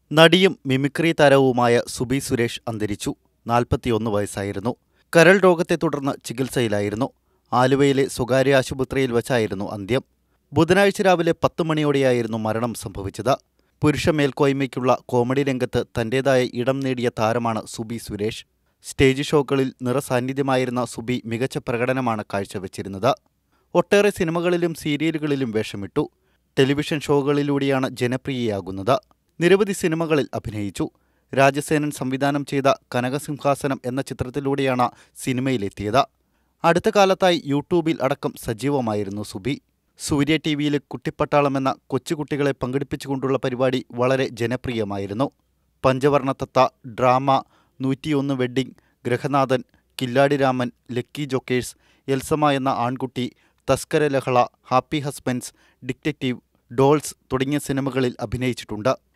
നടിയും മിമിക്രി താരവുമായ സുബി സുരേഷ് അന്തരിച്ചു നാൽപ്പത്തിയൊന്ന് വയസ്സായിരുന്നു കരൾ രോഗത്തെ തുടർന്ന് ചികിത്സയിലായിരുന്നു ആലുവയിലെ സ്വകാര്യ ആശുപത്രിയിൽ വച്ചായിരുന്നു അന്ത്യം ബുധനാഴ്ച രാവിലെ പത്ത് മണിയോടെയായിരുന്നു മരണം സംഭവിച്ചത് പുരുഷ മേൽക്കോയ്മയ്ക്കുള്ള കോമഡി രംഗത്ത് തന്റേതായ ഇടം നേടിയ താരമാണ് സുബി സുരേഷ് സ്റ്റേജ് ഷോകളിൽ നിറസാന്നിധ്യമായിരുന്ന സുബി മികച്ച പ്രകടനമാണ് കാഴ്ചവെച്ചിരുന്നത് ഒട്ടേറെ സിനിമകളിലും സീരിയലുകളിലും വേഷമിട്ടു ടെലിവിഷൻ ഷോകളിലൂടെയാണ് ജനപ്രിയയാകുന്നത് നിരവധി സിനിമകളിൽ അഭിനയിച്ചു രാജസേനൻ സംവിധാനം ചെയ്ത കനകസിംഹാസനം എന്ന ചിത്രത്തിലൂടെയാണ് സിനിമയിലെത്തിയത് അടുത്ത കാലത്തായി യൂട്യൂബിൽ അടക്കം സജീവമായിരുന്നു സുബി സൂര്യ ടി വിയിലെ കുട്ടിപ്പട്ടാളം എന്ന കൊച്ചുകുട്ടികളെ പങ്കെടുപ്പിച്ചുകൊണ്ടുള്ള പരിപാടി വളരെ ജനപ്രിയമായിരുന്നു പഞ്ചവർണത്തത്ത ഡ്രാമ നൂറ്റിയൊന്ന് wedding Grihanathan Killadi Raman lucky jokers Elsamma എന്ന ആൺകുട്ടി തസ്കര ലഹള ഹാപ്പി ഹസ്ബൻഡ്സ് ഡിറ്റക്റ്റീവ് ഡോൾസ് തുടങ്ങിയ സിനിമകളിൽ അഭിനയിച്ചിട്ടുണ്ട്